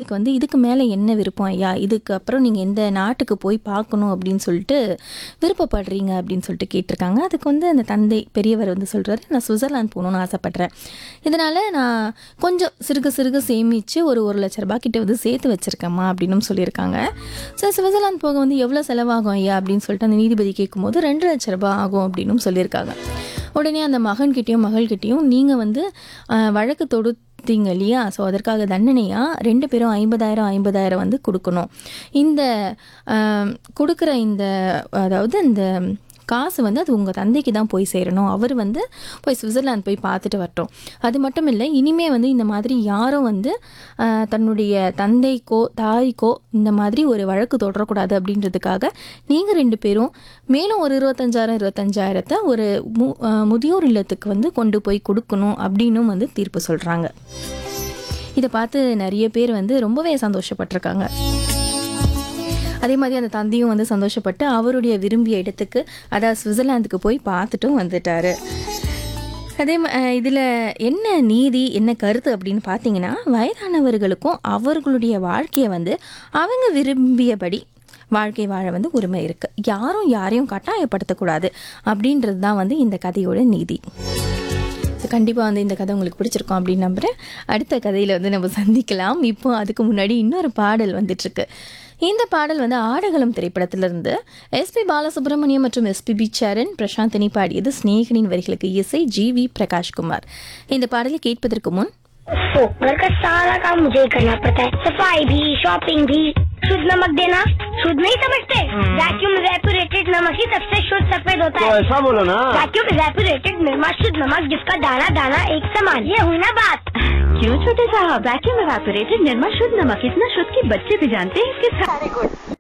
உங்களுக்கு வந்து இதுக்கு மேலே என்ன விருப்பம் ஐயா இதுக்கு அப்புறம் நீங்கள் எந்த நாட்டுக்கு போய் பார்க்கணும் அப்படின்னு சொல்லிட்டு விருப்பப்படுறீங்க அப்படின்னு சொல்லிட்டு கேட்டிருக்காங்க அதுக்கு வந்து அந்த தந்தை பெரியவர் வந்து சொல்கிறாரு நான் சுவிட்சர்லாந்து போகணும்னு ஆசைப்பட்றேன் இதனால் நான் கொஞ்சம் சிறுக சிறுக சேமித்து ஒரு ஒரு லட்ச ரூபாய் கிட்ட வந்து சேர்த்து வச்சுருக்கேம்மா அப்படின்னு சொல்லியிருக்காங்க ஸோ சுவிட்சர்லாந்து போக வந்து எவ்வளோ செலவாகும் ஐயா அப்படின்னு சொல்லிட்டு அந்த நீதிபதி கேட்கும்போது ரெண்டு லட்ச ரூபாய் ஆகும் அப்படின்னு சொல்லியிருக்காங்க உடனே அந்த மகன்கிட்டயும் மகள்கிட்டயும் நீங்கள் வந்து ஆஹ், வழக்கு தொடுத்தீங்க இல்லையா ஸோ அதற்காக தண்டனையாக ரெண்டு பேரும் ஐம்பதாயிரம் ஐம்பதாயிரம் வந்து கொடுக்கணும் இந்த ஆஹ், கொடுக்குற இந்த அதாவது இந்த காசு வந்து அது உங்கள் தந்தைக்கு தான் போய் சேரணும் அவர் வந்து போய் சுவிட்சர்லாந்து போய் பார்த்துட்டு வரட்டும் அது மட்டும் இல்லை இனிமே வந்து இந்த மாதிரி யாரும் வந்து ஆஹ், தன்னுடைய தந்தைக்கோ தாய்க்கோ இந்த மாதிரி ஒரு வழக்கு தொடரக்கூடாது அப்படின்றதுக்காக நீங்கள் ரெண்டு பேரும் மேலும் ஒரு இருபத்தஞ்சாயிரம் இருபத்தஞ்சாயிரத்தை ஒரு மு ஆஹ், முதியோர் இல்லத்துக்கு வந்து கொண்டு போய் கொடுக்கணும் அப்படின்னும் வந்து தீர்ப்பு சொல்கிறாங்க இதை பார்த்து நிறைய பேர் வந்து ரொம்பவே சந்தோஷப்பட்டிருக்காங்க அதே மாதிரி அந்த தந்தையும் வந்து சந்தோஷப்பட்டு அவருடைய விரும்பிய இடத்துக்கு அதாவது சுவிட்சர்லாந்துக்கு போய் பார்த்துட்டும் வந்துட்டாரு அதே இதில் என்ன நீதி என்ன கருத்து அப்படின்னு பார்த்தீங்கன்னா வயதானவர்களுக்கும் அவர்களுடைய வாழ்க்கையை வந்து அவங்க விரும்பியபடி வாழ்க்கை வாழ வந்து உரிமை இருக்குது யாரும் யாரையும் கட்டாயப்படுத்தக்கூடாது அப்படின்றது தான் வந்து இந்த கதையோட நீதி கண்டிப்பாக வந்து இந்த கதை உங்களுக்கு பிடிச்சிருக்கும் அப்படின்னு நம்புகிறேன் அடுத்த கதையில் வந்து நம்ம சந்திக்கலாம் இப்போ அதுக்கு முன்னாடி இன்னொரு பாடல் வந்துட்டுருக்கு இந்த பாடல் வந்து ஆடகளம் திரைப்படத்திலிருந்து எஸ்பி பாலசுப்ரமணியம் மற்றும் எஸ்பிபி சரண் பிரசாந்தினி பாடியது ஸ்நேகனின் வரிகளுக்கு இசை ஜி வி பிரகாஷ்குமார் இந்த பாடலை கேட்பதற்கு முன் तो घर का सारा काम मुझे ही करना पड़ता है सफाई भी शॉपिंग भी शुद्ध नमक देना शुद्ध नहीं समझते वैक्यूम रेपुरेटेड नमक ही सबसे शुद्ध सफेद होता तो है ऐसा बोलो ना वैक्यूम रेपुरेटेड निर्मा शुद्ध नमक जिसका दाना दाना एक समान ये हुई ना बात क्यों छोटे साहब वैक्यूम एवापोरेटेड निर्मा शुद्ध नमक इतना शुद्ध कि बच्चे भी जानते हैं इसके सारे गुण